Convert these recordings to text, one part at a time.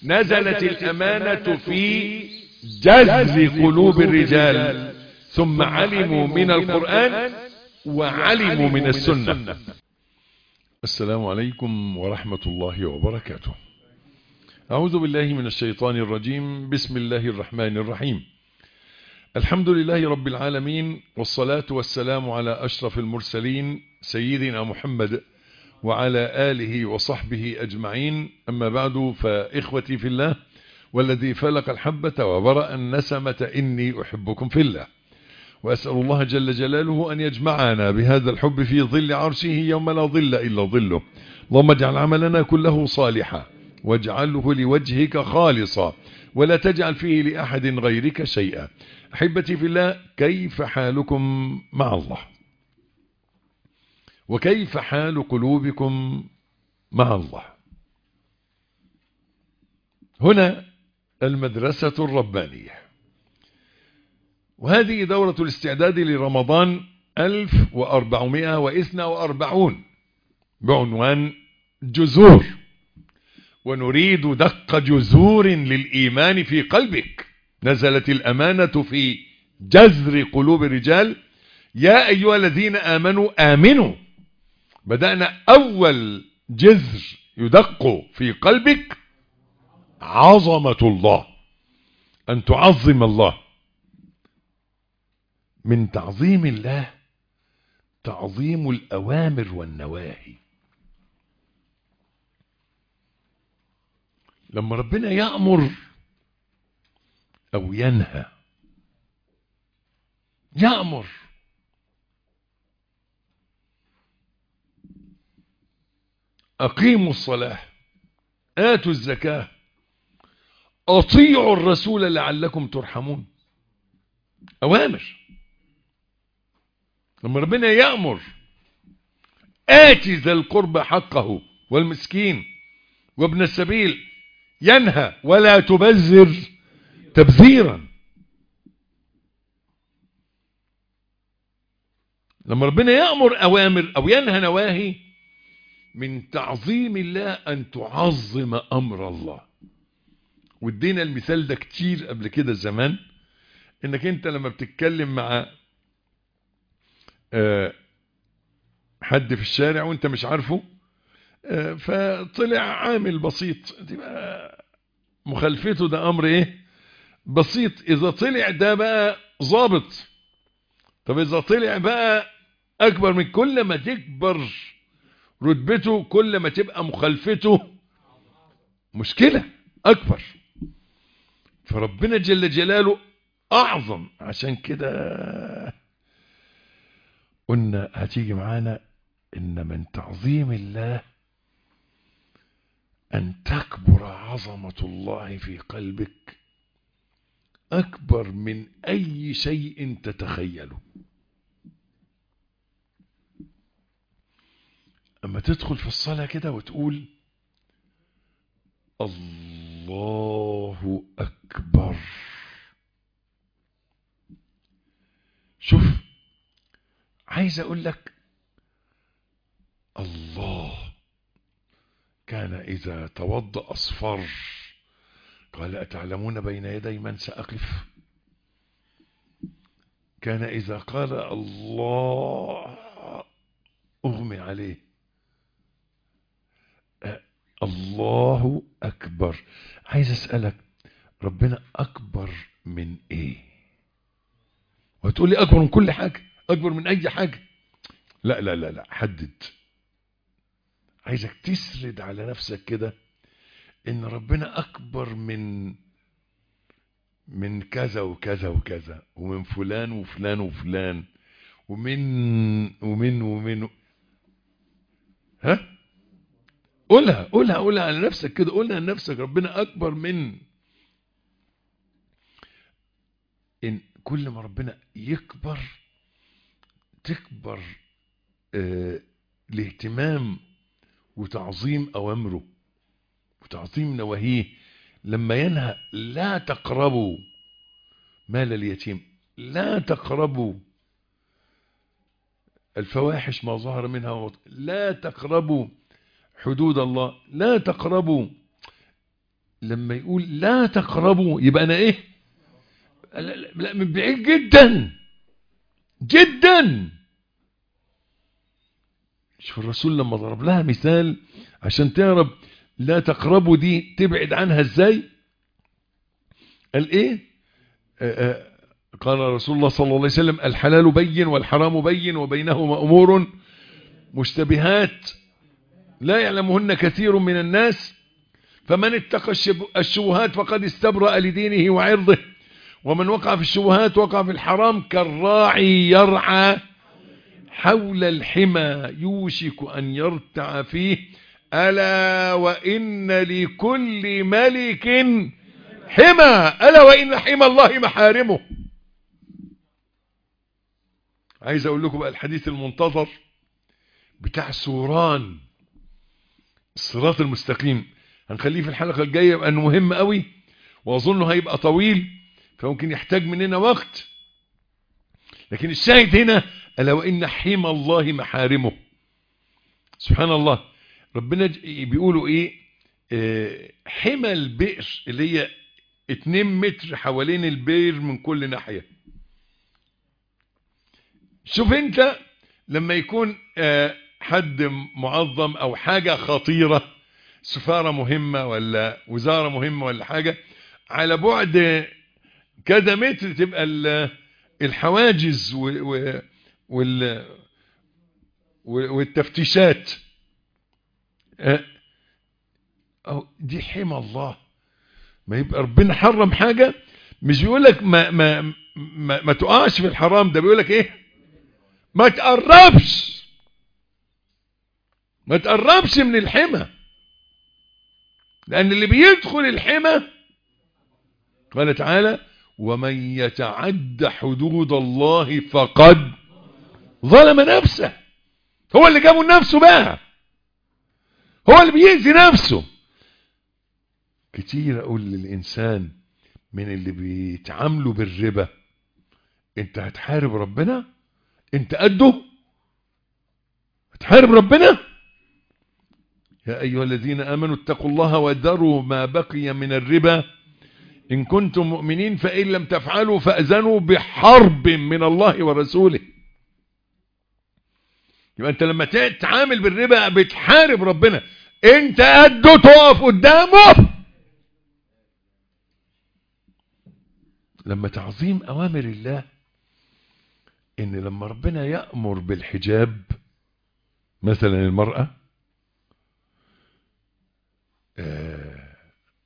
نزلت الأمانة في جذر قلوب الرجال ثم علموا من القرآن وعلموا من السنة السلام عليكم ورحمة الله وبركاته أعوذ بالله من الشيطان الرجيم بسم الله الرحمن الرحيم الحمد لله رب العالمين والصلاة والسلام على أشرف المرسلين سيدنا محمد وعلى آله وصحبه أجمعين أما بعد فإخوتي في الله والذي فلق الحبة وبرأ النسمة إني أحبكم في الله وأسأل الله جل جلاله أن يجمعنا بهذا الحب في ظل عرشه يوم لا ظل إلا ظله اللهم اجعل عملنا كله صالحا واجعله لوجهك خالصا ولا تجعل فيه لأحد غيرك شيئا أحبتي في الله كيف حالكم مع الله وكيف حال قلوبكم مع الله هنا المدرسة الربانية وهذه دورة الاستعداد لرمضان 1442 بعنوان جذور ونريد دق جذور للإيمان في قلبك نزلت الأمانة في جذر قلوب الرجال يا أيها الذين آمنوا آمنوا بدأنا أول جذر يدق في قلبك عظمة الله أن تعظم الله من تعظيم الله تعظيم الأوامر والنواهي لما ربنا يأمر أو ينهى يأمر أقيموا الصلاة آتوا الزكاة أطيعوا الرسول لعلكم ترحمون أوامر لما ربنا يأمر آتي ذا القرب حقه والمسكين وابن السبيل ينهى ولا تبذر تبذيرا لما ربنا يأمر أوامر أو ينهى نواهي من تعظيم الله أن تعظم أمر الله وادينا المثال ده كتير قبل كده زمان انك انت لما بتتكلم مع حد في الشارع وانت مش عارفه فطلع عامل بسيط تبقى مخالفته ده امر ايه بسيط اذا طلع ده بقى ظابط طب اذا طلع بقى اكبر من كل ما تكبر رتبته كل ما تبقى مخالفته مشكلة اكبر فربنا جل جلاله اعظم عشان كده قلنا هتيجي معانا ان من تعظيم الله ان تكبر عظمة الله في قلبك اكبر من اي شيء تتخيله اما تدخل في الصلاة كده وتقول الله اكبر شوف عايز اقول لك الله كان اذا توضأ اصفر قال اتعلمون بين يدي من ساقف كان اذا قال الله اغمي عليه الله اكبر عايز اسألك ربنا اكبر من ايه وتقول لي اكبر من كل حاجة اكبر من اي حاجة لا لا لا لا حدد عايزك تسرد على نفسك كده ان ربنا اكبر من من كذا وكذا وكذا ومن فلان وفلان وفلان ومن ومن ومن ها قولها قولها قولها على نفسك كده قولها لنفسك ربنا اكبر من ان كل ما ربنا يكبر تكبر آه الاهتمام وتعظيم اوامره وتعظيم نواهيه لما ينهى لا تقربوا مال اليتيم لا تقربوا الفواحش ما ظهر منها وما لا تقربوا حدود الله لا تقربوا لما يقول لا تقربوا يبقى انا ايه لا, لا, لا من بعيد جدا جدا شوف الرسول لما ضرب لها مثال عشان تعرف لا تقربوا دي تبعد عنها ازاي قال ايه آآ آآ قال رسول الله صلى الله عليه وسلم الحلال بين والحرام بين وبينهما امور مشتبهات لا يعلمهن كثير من الناس فمن اتقى الشبهات فقد استبرأ لدينه وعرضه ومن وقع في الشبهات وقع في الحرام كالراعي يرعى حول الحمى يوشك أن يرتع فيه ألا وإن لكل ملك حمى ألا وإن حمى الله محارمه عايز أقول لكم بقى الحديث المنتظر بتاع سوران الصراط المستقيم هنخليه في الحلقة الجاية لأنه مهم قوي وأظنه هيبقى طويل فممكن يحتاج مننا وقت لكن الشاهد هنا ألا وإن حمى الله محارمه سبحان الله ربنا بيقولوا إيه اه حمى البئر اللي هي 2 متر حوالين البئر من كل ناحية شوف انت لما يكون اه حد معظم او حاجة خطيرة سفارة مهمة ولا وزارة مهمة ولا حاجة على بعد كذا متر تبقى الحواجز وال والتفتيشات أو دي حمى الله ما يبقى ربنا حرم حاجة مش بيقول لك ما, ما, ما, ما تقعش في الحرام ده بيقول لك ايه ما تقربش ما تقربش من الحمى لأن اللي بيدخل الحمى قال تعالى ومن يتعد حدود الله فقد ظلم نفسه هو اللي جابه لنفسه بقى هو اللي بيأذي نفسه كتير اقول للانسان من اللي بيتعاملوا بالربا انت هتحارب ربنا انت قده هتحارب ربنا يا ايها الذين امنوا اتقوا الله وذروا ما بقي من الربا إن كنتم مؤمنين فإن لم تفعلوا فأذنوا بحرب من الله ورسوله يبقى أنت لما تتعامل بالربا بتحارب ربنا أنت قده تقف قدامه لما تعظيم أوامر الله إن لما ربنا يأمر بالحجاب مثلا المرأة آه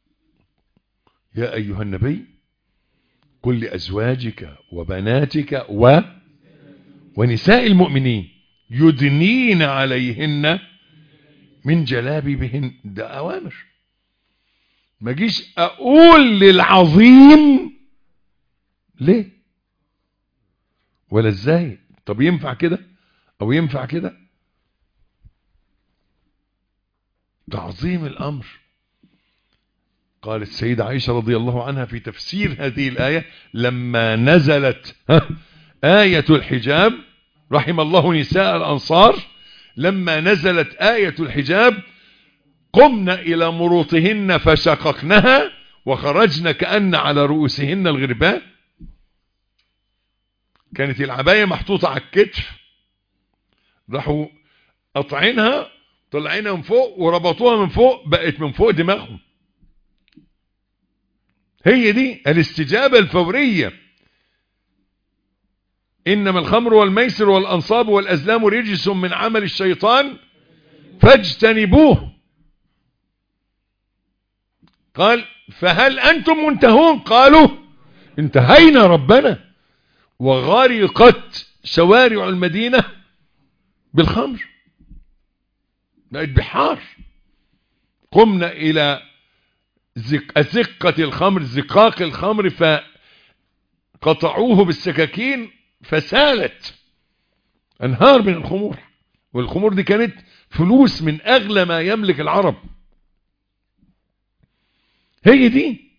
يا أيها النبي قل لأزواجك وبناتك و ونساء المؤمنين يدنين عليهن من جلابيبهن ده أوامر ما جيش أقول للعظيم ليه ولا ازاي طب ينفع كده أو ينفع كده تعظيم الأمر قالت السيدة عائشة رضي الله عنها في تفسير هذه الآية لما نزلت آية الحجاب رحم الله نساء الأنصار لما نزلت آية الحجاب قمنا إلى مروطهن فشققنها وخرجنا كأن على رؤوسهن الغرباء كانت العباية محطوطة على الكتف راحوا قطعينها طلعينها من فوق وربطوها من فوق بقت من فوق دماغهم هي دي الاستجابة الفورية إنما الخمر والميسر والأنصاب والأزلام رجس من عمل الشيطان فاجتنبوه قال فهل أنتم منتهون قالوا انتهينا ربنا وغرقت شوارع المدينة بالخمر بقت بحار قمنا إلى زقة الخمر زقاق الخمر فقطعوه بالسكاكين فسالت انهار من الخمور والخمور دي كانت فلوس من اغلى ما يملك العرب هي دي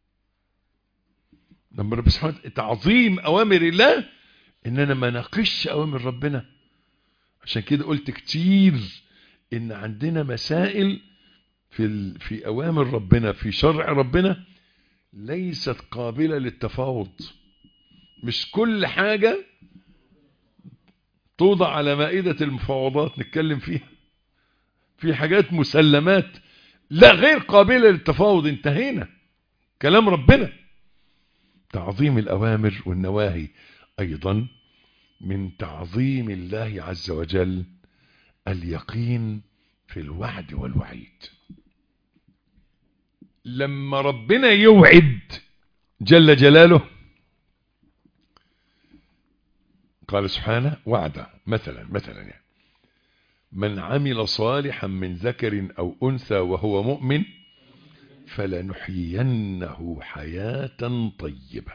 لما رب سبحانه تعظيم اوامر الله اننا ما نقش اوامر ربنا عشان كده قلت كتير ان عندنا مسائل في في اوامر ربنا في شرع ربنا ليست قابلة للتفاوض مش كل حاجة توضع على مائدة المفاوضات نتكلم فيها في حاجات مسلمات لا غير قابلة للتفاوض انتهينا كلام ربنا تعظيم الأوامر والنواهي أيضا من تعظيم الله عز وجل اليقين في الوعد والوعيد لما ربنا يوعد جل جلاله قال سبحانه وعده مثلا مثلا يعني من عمل صالحا من ذكر أو أنثى وهو مؤمن فلنحيينه حياة طيبة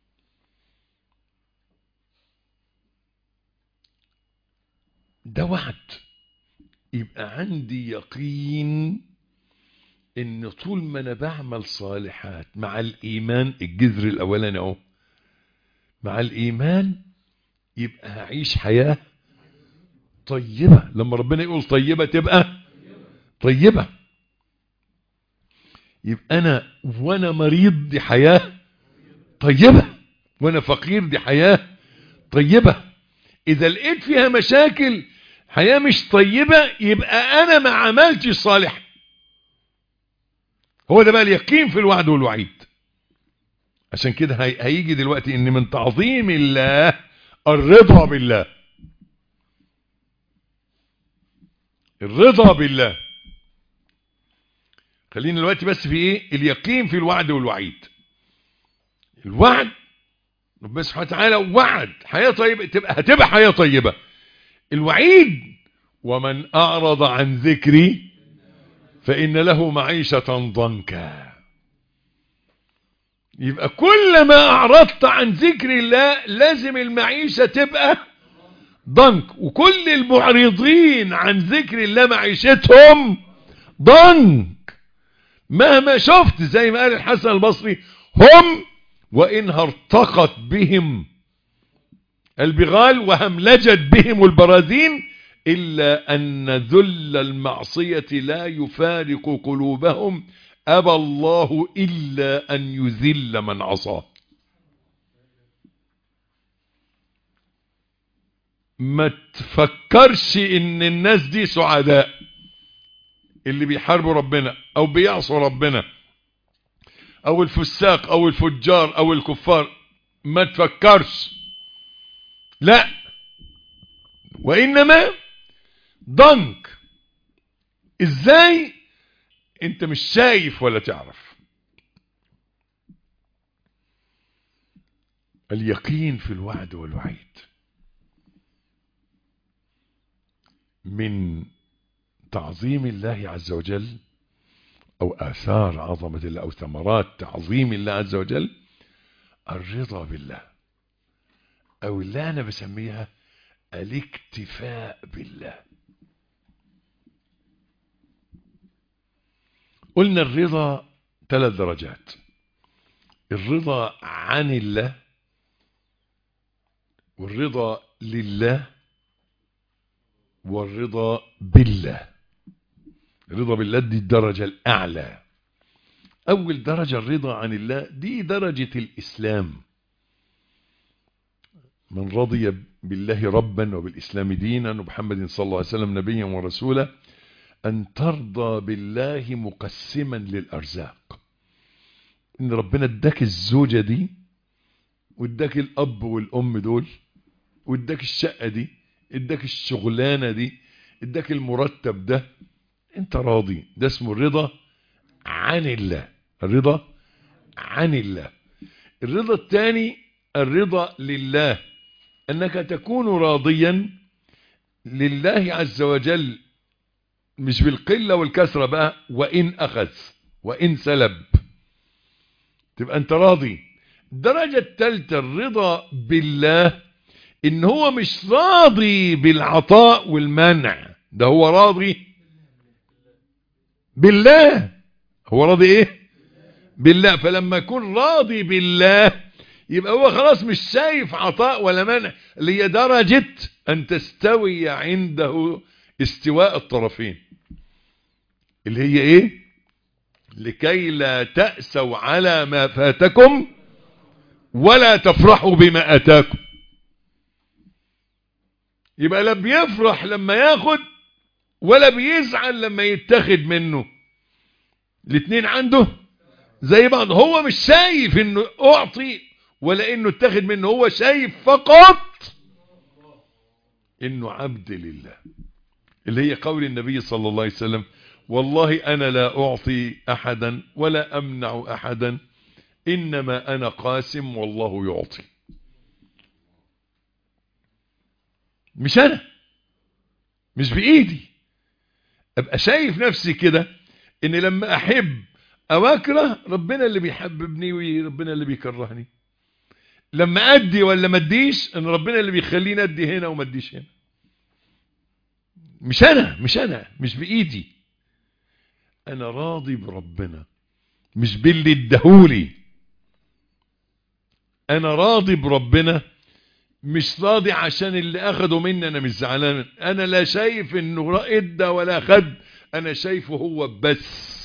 ده وعد يبقى عندي يقين ان طول ما انا بعمل صالحات مع الايمان الجذر الاولاني اهو مع الايمان يبقى هعيش حياه طيبة لما ربنا يقول طيبة تبقى طيبة يبقى أنا وأنا مريض دي حياة طيبة وأنا فقير دي حياة طيبة إذا لقيت فيها مشاكل حياة مش طيبة يبقى أنا ما عملتش صالح هو ده بقى اليقين في الوعد والوعيد عشان كده هيجي دلوقتي ان من تعظيم الله الرضا بالله الرضا بالله خلينا دلوقتي بس في ايه اليقين في الوعد والوعيد الوعد ربنا سبحانه وتعالى وعد حياة طيبة تبقى هتبقى حياة طيبة الوعيد ومن أعرض عن ذكري فإن له معيشة ضنكا يبقى كل ما أعرضت عن ذكر الله لازم المعيشة تبقى ضنك وكل المعرضين عن ذكر الله معيشتهم ضنك مهما شفت زي ما قال الحسن البصري هم وإنها ارتقت بهم البغال وهملجت بهم البراذين إلا أن ذل المعصية لا يفارق قلوبهم أبى الله إلا أن يذل من عصاه ما تفكرش ان الناس دي سعداء اللي بيحاربوا ربنا او بيعصوا ربنا او الفساق او الفجار او الكفار ما تفكرش لا وانما ضنك ازاي انت مش شايف ولا تعرف اليقين في الوعد والوعيد من تعظيم الله عز وجل او اثار عظمة الله او ثمرات تعظيم الله عز وجل الرضا بالله او اللي انا بسميها الاكتفاء بالله قلنا الرضا ثلاث درجات الرضا عن الله والرضا لله والرضا بالله الرضا بالله دي الدرجة الأعلى أول درجة الرضا عن الله دي درجة الإسلام من رضي بالله ربا وبالإسلام دينا وبحمد صلى الله عليه وسلم نبيا ورسولا أن ترضى بالله مقسما للأرزاق إن ربنا اداك الزوجة دي واداك الأب والأم دول واداك الشقة دي اداك الشغلانة دي اداك المرتب ده انت راضي ده اسمه الرضا عن الله الرضا عن الله الرضا الثاني الرضا لله انك تكون راضيا لله عز وجل مش بالقلة والكسرة بقى وإن أخذ وإن سلب تبقى أنت راضي الدرجة الثالثة الرضا بالله إن هو مش راضي بالعطاء والمنع ده هو راضي بالله هو راضي إيه بالله فلما يكون راضي بالله يبقى هو خلاص مش شايف عطاء ولا منع اللي هي درجة أن تستوي عنده استواء الطرفين اللي هي ايه لكي لا تأسوا على ما فاتكم ولا تفرحوا بما أتاكم يبقى لا بيفرح لما ياخد ولا بيزعل لما يتاخد منه الاثنين عنده زي بعض هو مش شايف انه اعطي ولا انه اتاخد منه هو شايف فقط انه عبد لله اللي هي قول النبي صلى الله عليه وسلم والله انا لا اعطي احدا ولا امنع احدا انما انا قاسم والله يعطي مش انا مش بايدي ابقى شايف نفسي كده ان لما احب او اكره ربنا اللي بيحببني وربنا اللي بيكرهني لما ادي ولا ما اديش ان ربنا اللي بيخليني ادي هنا وما اديش هنا مش انا مش انا مش بايدي انا راضي بربنا مش باللي ادهولي انا راضي بربنا مش راضي عشان اللي اخده مني انا مش زعلان انا لا شايف انه ادى ولا خد انا شايفه هو بس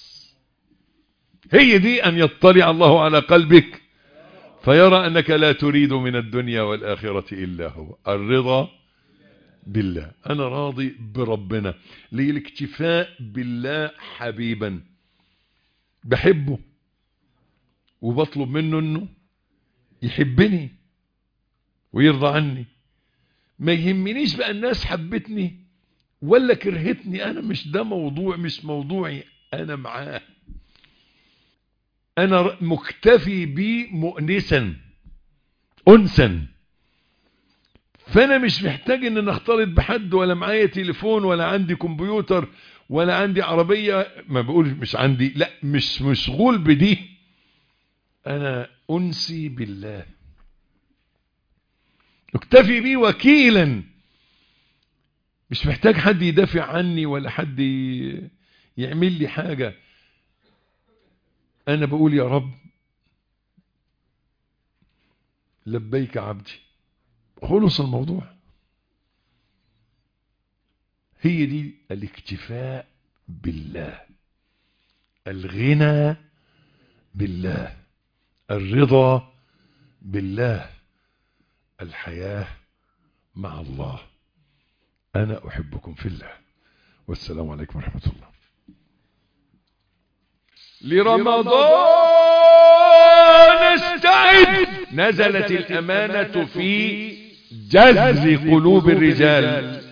هي دي ان يطلع الله على قلبك فيرى انك لا تريد من الدنيا والاخرة الا هو الرضا بالله انا راضي بربنا ليه الاكتفاء بالله حبيبا بحبه وبطلب منه انه يحبني ويرضى عني ما يهمنيش بقى الناس حبتني ولا كرهتني انا مش ده موضوع مش موضوعي انا معاه انا مكتفي بيه مؤنسا انسا فانا مش محتاج ان نختلط بحد ولا معايا تليفون ولا عندي كمبيوتر ولا عندي عربية ما بقول مش عندي لا مش مشغول بدي انا انسي بالله اكتفي بيه وكيلا مش محتاج حد يدافع عني ولا حد يعمل لي حاجة انا بقول يا رب لبيك عبدي خلص الموضوع هي دي الاكتفاء بالله الغنى بالله الرضا بالله الحياة مع الله أنا أحبكم في الله والسلام عليكم ورحمة الله لرمضان استعد نزلت الأمانة في جذب قلوب الرجال